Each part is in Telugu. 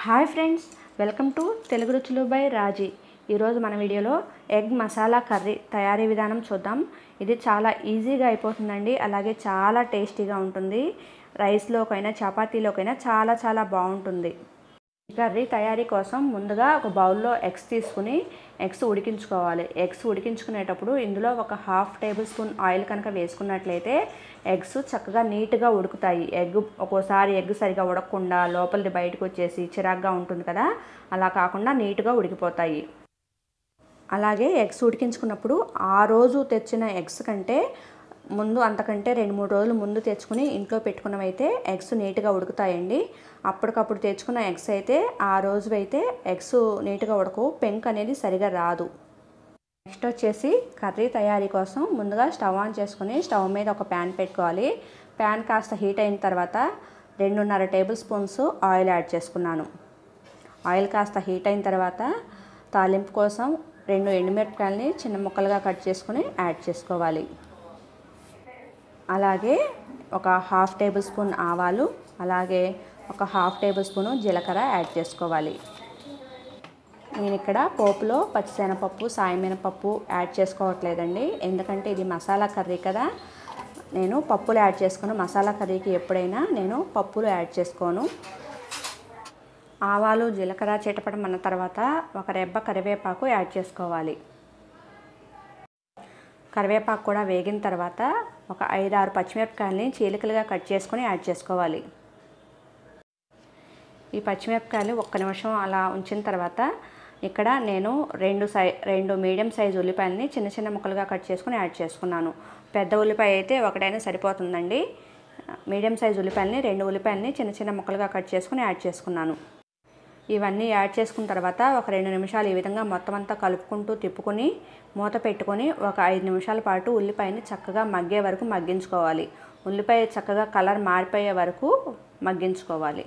hi friends welcome to Telugu రుచులు బై రాజీ ఈరోజు మన వీడియోలో ఎగ్ మసాలా కర్రీ తయారీ విధానం చూద్దాం ఇది చాలా ఈజీగా అయిపోతుందండి అలాగే చాలా టేస్టీగా ఉంటుంది రైస్లోకైనా చపాతీలోకైనా చాలా చాలా బాగుంటుంది ఈ కర్రీ తయారీ కోసం ముందుగా ఒక బౌల్లో ఎగ్స్ తీసుకుని ఎగ్స్ ఉడికించుకోవాలి ఎగ్స్ ఉడికించుకునేటప్పుడు ఇందులో ఒక హాఫ్ టేబుల్ స్పూన్ ఆయిల్ కనుక వేసుకున్నట్లయితే ఎగ్స్ చక్కగా నీట్గా ఉడుకుతాయి ఎగ్ ఒక్కోసారి ఎగ్ సరిగా ఉడకకుండా లోపలిది బయటకు వచ్చేసి చిరాగ్గా ఉంటుంది కదా అలా కాకుండా నీట్గా ఉడికిపోతాయి అలాగే ఎగ్స్ ఉడికించుకున్నప్పుడు ఆ రోజు తెచ్చిన ఎగ్స్ కంటే ముందు అంతకంటే రెండు మూడు రోజులు ముందు తెచ్చుకుని ఇంట్లో పెట్టుకున్నవైతే ఎగ్స్ నీట్గా ఉడుకుతాయండి అప్పటికప్పుడు తెచ్చుకున్న ఎగ్స్ అయితే ఆ రోజు అయితే ఎగ్స్ నీట్గా ఉడకవు పెంక్ అనేది సరిగా రాదు నెక్స్ట్ వచ్చేసి కర్రీ తయారీ కోసం ముందుగా స్టవ్ ఆన్ చేసుకుని స్టవ్ మీద ఒక ప్యాన్ పెట్టుకోవాలి ప్యాన్ కాస్త హీట్ అయిన తర్వాత రెండున్నర టేబుల్ స్పూన్స్ ఆయిల్ యాడ్ చేసుకున్నాను ఆయిల్ కాస్త హీట్ అయిన తర్వాత తాలింపు కోసం రెండు ఎండుమిరపకాయలని చిన్న ముక్కలుగా కట్ చేసుకుని యాడ్ చేసుకోవాలి అలాగే ఒక హాఫ్ టేబుల్ స్పూన్ ఆవాలు అలాగే ఒక హాఫ్ టేబుల్ స్పూను జీలకర్ర యాడ్ చేసుకోవాలి నేను ఇక్కడ పోపులో పచ్చిశనగపప్పు సాయమినపప్పు యాడ్ చేసుకోవట్లేదండి ఎందుకంటే ఇది మసాలా కర్రీ కదా నేను పప్పులు యాడ్ చేసుకుని మసాలా కర్రీకి ఎప్పుడైనా నేను పప్పులు యాడ్ చేసుకోను ఆవాలు జీలకర్ర చిటపడం అన్న తర్వాత ఒక రెబ్బ కరివేపాకు యాడ్ చేసుకోవాలి కరివేపాకు కూడా వేగిన తర్వాత ఒక ఐదు ఆరు పచ్చిమిరపకాయలని చీలికలుగా కట్ చేసుకొని యాడ్ చేసుకోవాలి ఈ పచ్చిమిరపకాయలు ఒక్క నిమిషం అలా ఉంచిన తర్వాత ఇక్కడ నేను రెండు సై రెండు మీడియం సైజు ఉల్లిపాయలని చిన్న చిన్న ముక్కలుగా కట్ చేసుకుని యాడ్ చేసుకున్నాను పెద్ద ఉల్లిపాయ అయితే ఒకటైనా సరిపోతుందండి మీడియం సైజు ఉల్లిపాయలని రెండు ఉల్లిపాయలని చిన్న చిన్న ముక్కలుగా కట్ చేసుకుని యాడ్ చేసుకున్నాను ఇవన్నీ యాడ్ చేసుకున్న తర్వాత ఒక రెండు నిమిషాలు ఈ విధంగా మొత్తం అంతా కలుపుకుంటూ తిప్పుకొని మూత పెట్టుకొని ఒక ఐదు నిమిషాల పాటు ఉల్లిపాయని చక్కగా మగ్గే వరకు మగ్గించుకోవాలి ఉల్లిపాయ చక్కగా కలర్ మారిపోయే వరకు మగ్గించుకోవాలి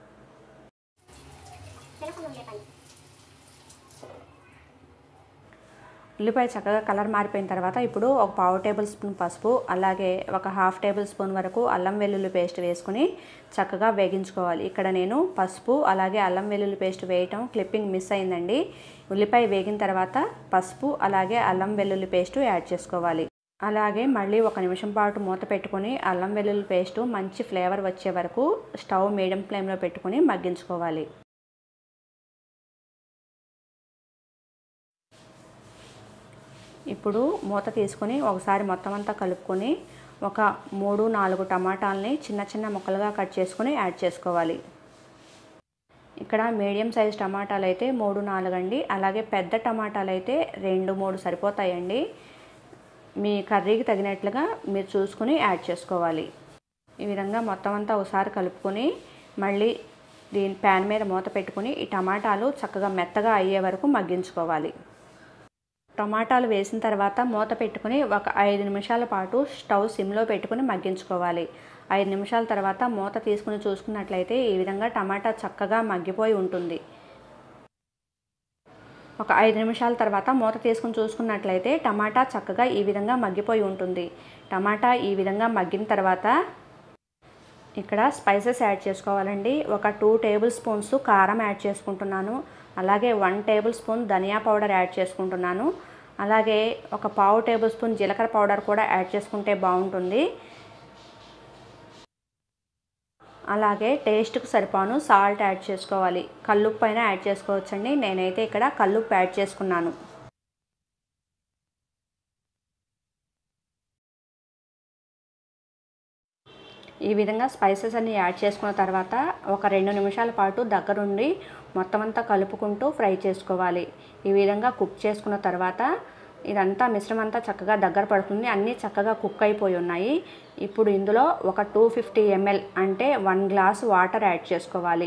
ఉల్లిపాయ చక్కగా కలర్ మారిపోయిన తర్వాత ఇప్పుడు ఒక పావు టేబుల్ స్పూన్ పసుపు అలాగే ఒక హాఫ్ టేబుల్ స్పూన్ వరకు అల్లం వెల్లుల్లి పేస్ట్ వేసుకుని చక్కగా వేగించుకోవాలి ఇక్కడ నేను పసుపు అలాగే అల్లం వెల్లుల్లి పేస్ట్ వేయటం క్లిప్పింగ్ మిస్ అయిందండి ఉల్లిపాయ వేగిన తర్వాత పసుపు అలాగే అల్లం వెల్లుల్లి పేస్ట్ యాడ్ చేసుకోవాలి అలాగే మళ్ళీ ఒక నిమిషం పాటు మూత పెట్టుకొని అల్లం వెల్లుల్లి పేస్ట్ మంచి ఫ్లేవర్ వచ్చే వరకు స్టవ్ మీడియం ఫ్లేమ్లో పెట్టుకొని మగ్గించుకోవాలి ఇప్పుడు మూత తీసుకొని ఒకసారి మొత్తం అంతా కలుపుకొని ఒక మూడు నాలుగు టమాటాలని చిన్న చిన్న ముక్కలుగా కట్ చేసుకొని యాడ్ చేసుకోవాలి ఇక్కడ మీడియం సైజ్ టమాటాలు అయితే మూడు నాలుగు అండి అలాగే పెద్ద టమాటాలు అయితే రెండు మూడు సరిపోతాయండి మీ కర్రీకి తగినట్లుగా మీరు చూసుకుని యాడ్ చేసుకోవాలి ఈ విధంగా మొత్తం అంతా ఒకసారి కలుపుకొని మళ్ళీ దీని ప్యాన్ మీద మూత పెట్టుకుని ఈ టమాటాలు చక్కగా మెత్తగా అయ్యే వరకు మగ్గించుకోవాలి టమాటాలు వేసిన తర్వాత మూత పెట్టుకుని ఒక ఐదు నిమిషాల పాటు స్టవ్ సిమ్లో పెట్టుకుని మగ్గించుకోవాలి ఐదు నిమిషాల తర్వాత మూత తీసుకుని చూసుకున్నట్లయితే ఈ విధంగా టమాటా చక్కగా మగ్గిపోయి ఉంటుంది ఒక ఐదు నిమిషాల తర్వాత మూత తీసుకుని చూసుకున్నట్లయితే టమాటా చక్కగా ఈ విధంగా మగ్గిపోయి ఉంటుంది టమాటా ఈ విధంగా మగ్గిన తర్వాత ఇక్కడ స్పైసెస్ యాడ్ చేసుకోవాలండి ఒక టూ టేబుల్ స్పూన్స్ కారం యాడ్ చేసుకుంటున్నాను అలాగే వన్ టేబుల్ స్పూన్ ధనియా పౌడర్ యాడ్ చేసుకుంటున్నాను అలాగే ఒక పావు టేబుల్ స్పూన్ జీలకర్ర పౌడర్ కూడా యాడ్ చేసుకుంటే బాగుంటుంది అలాగే టేస్ట్కి సరిపాను సాల్ట్ యాడ్ చేసుకోవాలి కల్లుప్పు అయినా యాడ్ చేసుకోవచ్చండి నేనైతే ఇక్కడ కల్లుప్పు యాడ్ చేసుకున్నాను ఈ విధంగా స్పైసెస్ అన్ని యాడ్ చేసుకున్న తర్వాత ఒక రెండు నిమిషాల పాటు దగ్గరుండి మొత్తం అంతా కలుపుకుంటూ ఫ్రై చేసుకోవాలి ఈ విధంగా కుక్ చేసుకున్న తర్వాత ఇదంతా మిశ్రమం అంతా చక్కగా దగ్గర పడుతుంది అన్నీ చక్కగా కుక్ అయిపోయి ఉన్నాయి ఇప్పుడు ఇందులో ఒక టూ ఫిఫ్టీ ఎంఎల్ అంటే వన్ గ్లాస్ వాటర్ యాడ్ చేసుకోవాలి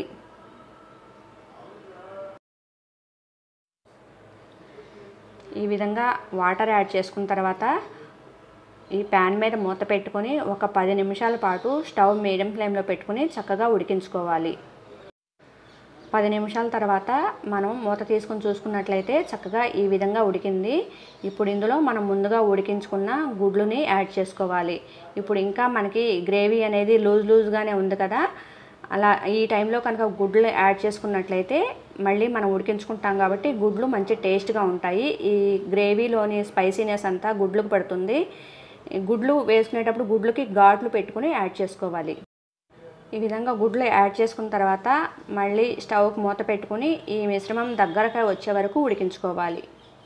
ఈ విధంగా వాటర్ యాడ్ చేసుకున్న తర్వాత ఈ ప్యాన్ మీద మూత పెట్టుకొని ఒక పది నిమిషాల పాటు స్టవ్ మీడియం ఫ్లేమ్లో పెట్టుకుని చక్కగా ఉడికించుకోవాలి పది నిమిషాల తర్వాత మనం మూత తీసుకుని చూసుకున్నట్లయితే చక్కగా ఈ విధంగా ఉడికింది ఇప్పుడు ఇందులో మనం ముందుగా ఉడికించుకున్న గుడ్లుని యాడ్ చేసుకోవాలి ఇప్పుడు ఇంకా మనకి గ్రేవీ అనేది లూజ్ లూజ్గానే ఉంది కదా అలా ఈ టైంలో కనుక గుడ్లు యాడ్ చేసుకున్నట్లయితే మళ్ళీ మనం ఉడికించుకుంటాం కాబట్టి గుడ్లు మంచి టేస్ట్గా ఉంటాయి ఈ గ్రేవీలోని స్పైసీనెస్ అంతా గుడ్లకు పడుతుంది ఈ గుడ్లు వేసుకునేటప్పుడు గుడ్లకి ఘాట్లు పెట్టుకుని యాడ్ చేసుకోవాలి ఈ విధంగా గుడ్లు యాడ్ చేసుకున్న తర్వాత మళ్ళీ స్టవ్కి మూత పెట్టుకుని ఈ మిశ్రమం దగ్గరగా వచ్చే వరకు ఉడికించుకోవాలి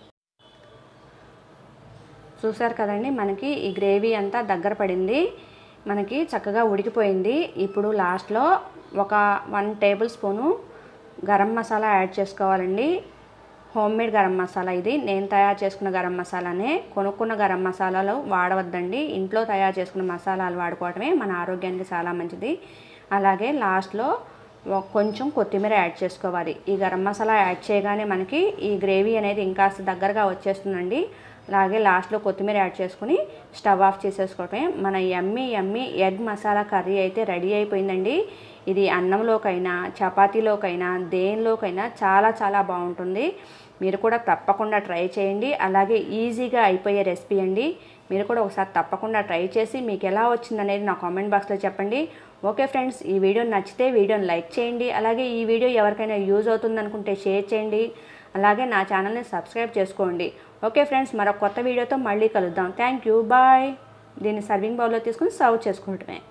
చూసారు కదండి మనకి ఈ గ్రేవీ అంతా దగ్గర పడింది మనకి చక్కగా ఉడికిపోయింది ఇప్పుడు లాస్ట్లో ఒక one tablespoon garam masala add చేసుకోవాలండి హోమ్ మేడ్ గరం మసాలా ఇది నేను తయారు చేసుకున్న గరం మసాలానే కొనుక్కున్న గరం మసాలాలు వాడవద్దండి ఇంట్లో తయారు చేసుకున్న మసాలాలు వాడుకోవడమే మన ఆరోగ్యానికి చాలా మంచిది అలాగే లాస్ట్లో కొంచెం కొత్తిమీర యాడ్ చేసుకోవాలి ఈ గరం మసాలా యాడ్ చేయగానే మనకి ఈ గ్రేవీ అనేది ఇంకాస్త దగ్గరగా వచ్చేస్తుందండి అలాగే లాస్ట్లో కొత్తిమీర యాడ్ చేసుకుని స్టవ్ ఆఫ్ చేసేసుకోవటమే మన ఎమ్మి ఎమ్మి ఎగ్ మసాలా కర్రీ అయితే రెడీ అయిపోయిందండి ఇది అన్నంలోకైనా చపాతీలోకైనా దేనిలోకైనా చాలా చాలా బాగుంటుంది మీరు కూడా తప్పకుండా ట్రై చేయండి అలాగే ఈజీగా అయిపోయే రెసిపీ అండి మీరు కూడా ఒకసారి తప్పకుండా ట్రై చేసి మీకు ఎలా వచ్చిందనేది నా కామెంట్ బాక్స్లో చెప్పండి ఓకే ఫ్రెండ్స్ ఈ వీడియో నచ్చితే వీడియోని లైక్ చేయండి అలాగే ఈ వీడియో ఎవరికైనా యూజ్ అవుతుంది అనుకుంటే షేర్ చేయండి అలాగే నా ఛానల్ని సబ్స్క్రైబ్ చేసుకోండి ఓకే ఫ్రెండ్స్ మరొక కొత్త వీడియోతో మళ్ళీ కలుద్దాం థ్యాంక్ యూ బాయ్ దీన్ని సర్వింగ్ బౌల్లో తీసుకుని సర్వ్ చేసుకోవటమే